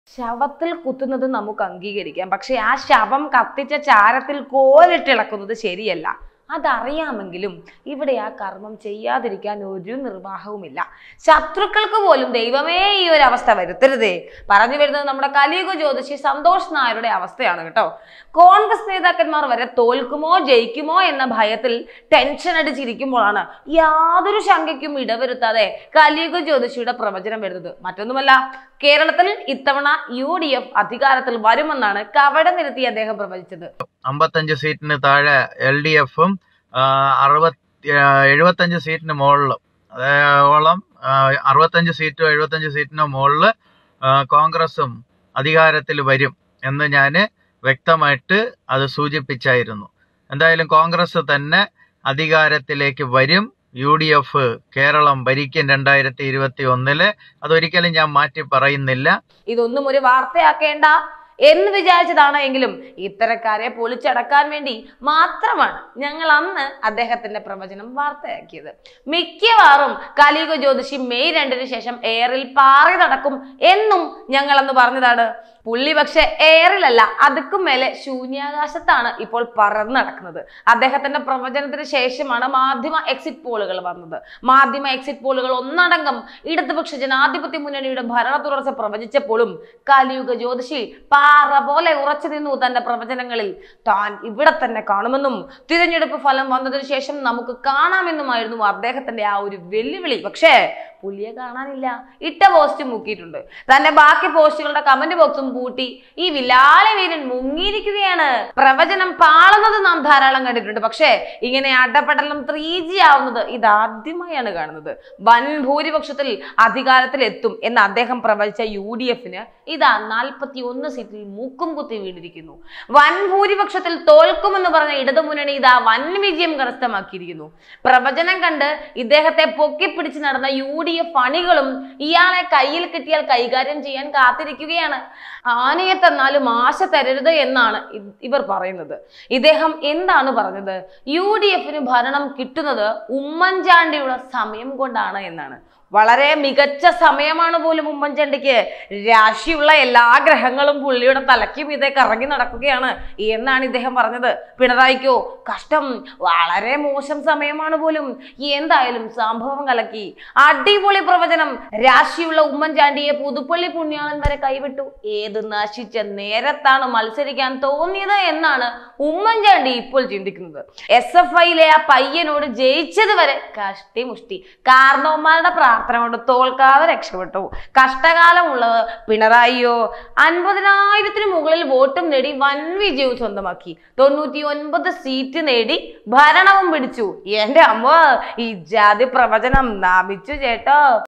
ശവത്തിൽ കുത്തുന്നത് നമുക്ക് അംഗീകരിക്കാം പക്ഷെ ആ ശവം കത്തിച്ച ചാരത്തിൽ കോലിട്ടിളക്കുന്നത് ശരിയല്ല അതറിയാമെങ്കിലും ഇവിടെ ആ കർമ്മം ചെയ്യാതിരിക്കാൻ ഒരു നിർവാഹവുമില്ല ശത്രുക്കൾക്ക് പോലും ദൈവമേ ഈ ഒരു അവസ്ഥ വരുത്തരുതേ പറഞ്ഞു വരുന്നത് നമ്മുടെ കലിയുഗ ജ്യോതിഷി സന്തോഷ് നായരുടെ അവസ്ഥയാണ് കേട്ടോ കോൺഗ്രസ് നേതാക്കന്മാർ വരെ തോൽക്കുമോ ജയിക്കുമോ എന്ന ഭയത്തിൽ ടെൻഷൻ അടിച്ചിരിക്കുമ്പോഴാണ് യാതൊരു ശങ്കയ്ക്കും ഇടവരുത്താതെ കലിയുഗ ജ്യോതിഷിയുടെ പ്രവചനം വരുന്നത് മറ്റൊന്നുമല്ല കേരളത്തിൽ ഇത്തവണ യു ഡി എഫ് അധികാരത്തിൽ വരുമെന്നാണ് കവട നിരത്തി അദ്ദേഹം പ്രവചിച്ചത് അമ്പത്തഞ്ച് സീറ്റിന് താഴെ എൽ ഡി എഫും അറുപത്തി എഴുപത്തഞ്ച് സീറ്റിന് മുകളിലും അതേവോളം അറുപത്തഞ്ച് സീറ്റോ എഴുപത്തഞ്ച് സീറ്റിനോ മുകളിൽ കോൺഗ്രസും അധികാരത്തിൽ വരും എന്ന് ഞാൻ വ്യക്തമായിട്ട് അത് സൂചിപ്പിച്ചായിരുന്നു എന്തായാലും കോൺഗ്രസ് തന്നെ അധികാരത്തിലേക്ക് വരും യു ഡി എഫ് കേരളം ഭരിക്കും രണ്ടായിരത്തി ഇരുപത്തി ഒന്നില് അതൊരിക്കലും ഞാൻ മാറ്റി പറയുന്നില്ല ഇതൊന്നും ഒരു വാർത്തയാക്കേണ്ട എന്ന് വിചാരിച്ചതാണ് എങ്കിലും ഇത്തരക്കാരെ പൊളിച്ചടക്കാൻ വേണ്ടി മാത്രമാണ് ഞങ്ങൾ അന്ന് അദ്ദേഹത്തിന്റെ പ്രവചനം വാർത്തയാക്കിയത് മിക്കവാറും കലിയുഗ ജ്യോതിഷി മെയ് രണ്ടിന് ശേഷം എയറിൽ പാറി നടക്കും എന്നും ഞങ്ങൾ അന്ന് പറഞ്ഞതാണ് പുള്ളി പക്ഷെ എയറിലല്ല അതുക്കും മേലെ ശൂന്യാകാശത്താണ് ഇപ്പോൾ പറന്ന് നടക്കുന്നത് അദ്ദേഹത്തിന്റെ പ്രവചനത്തിന് ശേഷമാണ് മാധ്യമ എക്സിറ്റ് പോളുകൾ വന്നത് മാധ്യമ എക്സിറ്റ് പോളുകൾ ഒന്നടങ്കം ഇടതുപക്ഷ ജനാധിപത്യ മുന്നണിയുടെ ഭരണ തുടർച്ച പ്രവചിച്ചപ്പോഴും കലിയുഗ ജ്യോതിഷി പാറ പോലെ ഉറച്ചു നിന്നു തന്റെ പ്രവചനങ്ങളിൽ താൻ ഇവിടെ തന്നെ കാണുമെന്നും തിരഞ്ഞെടുപ്പ് ഫലം വന്നതിന് ശേഷം നമുക്ക് കാണാമെന്നുമായിരുന്നു അദ്ദേഹത്തിന്റെ ആ ഒരു വെല്ലുവിളി പക്ഷേ പുള്ളിയെ കാണാനില്ല ഇട്ട പോസ്റ്റ് മുക്കിയിട്ടുണ്ട് തന്റെ ബാക്കി പോസ്റ്റുകളുടെ കമന്റ് ബോക്സും പൂട്ടി ഈ വിലാളി വീരൻ മുങ്ങിയിരിക്കുകയാണ് പ്രവചനം പാളുന്നത് നാം ധാരാളം കണ്ടിട്ടുണ്ട് പക്ഷേ ഇങ്ങനെ അടപടലം ത്രീ ജി ആവുന്നത് ഇതാദ്യമായാണ് കാണുന്നത് വൻ ഭൂരിപക്ഷത്തിൽ അധികാരത്തിൽ എത്തും എന്ന് അദ്ദേഹം പ്രവചിച്ച യു ഡി എഫിന് ഇതാ നാൽപ്പത്തി ഒന്ന് സീറ്റിൽ മൂക്കും കുത്തി വീണിരിക്കുന്നു വൻ ഭൂരിപക്ഷത്തിൽ തോൽക്കുമെന്ന് പറഞ്ഞ ഇടതുമുന്നണി ഇതാ വൻ വിജയം കരസ്ഥമാക്കിയിരിക്കുന്നു പ്രവചനം കണ്ട് ഇദ്ദേഹത്തെ പൊക്കിപ്പിടിച്ച് നടന്ന യു ഡി എഫ് അണികളും ഇയാളെ കയ്യിൽ കിട്ടിയാൽ കൈകാര്യം ചെയ്യാൻ കാത്തിരിക്കുകയാണ് ആനയെ തന്നാലും ആശ തരരുത് എന്നാണ് ഇ- ഇവർ പറയുന്നത് ഇദ്ദേഹം എന്താണ് പറഞ്ഞത് യു ഡി എഫിന് ഭരണം കിട്ടുന്നത് ഉമ്മൻചാണ്ടിയുടെ സമയം കൊണ്ടാണ് എന്നാണ് വളരെ മികച്ച സമയമാണ് പോലും ഉമ്മൻചാണ്ടിക്ക് രാശിയുള്ള എല്ലാ ഗ്രഹങ്ങളും പുള്ളിയുടെ തലയ്ക്കും ഇതേ കറങ്ങി നടക്കുകയാണ് എന്നാണ് ഇദ്ദേഹം പറഞ്ഞത് പിണറായിക്കോ കഷ്ടം വളരെ മോശം സമയമാണ് പോലും എന്തായാലും സംഭവം കലക്കി അടിപൊളി പ്രവചനം രാശിയുള്ള ഉമ്മൻചാണ്ടിയെ പുതുപ്പള്ളി പുണ്യാളൻ വരെ കൈവിട്ടു ഏത് നശിച്ച നേരത്താണ് മത്സരിക്കാൻ തോന്നിയത് എന്നാണ് ഉമ്മൻചാണ്ടി ഇപ്പോൾ ചിന്തിക്കുന്നത് എസ് എഫ് ഐയിലെ ആ പയ്യനോട് ജയിച്ചത് വരെ കഷ്ടിമുഷ്ടി കാരണവന്മാരുടെ പ്രാർത്ഥന കൊണ്ട് തോൽക്കാതെ രക്ഷപ്പെട്ടു കഷ്ടകാലമുള്ളത് പിണറായിയോ അൻപതിനായിരത്തിന് മുകളിൽ വോട്ടും നേടി വൻ വിജയവും സ്വന്തമാക്കി തൊണ്ണൂറ്റി ഒൻപത് സീറ്റ് നേടി ഭരണവും പിടിച്ചു എന്റെ അമ്മ ഈ ജാതി പ്രവചനം നാമിച്ചു ചേട്ടോ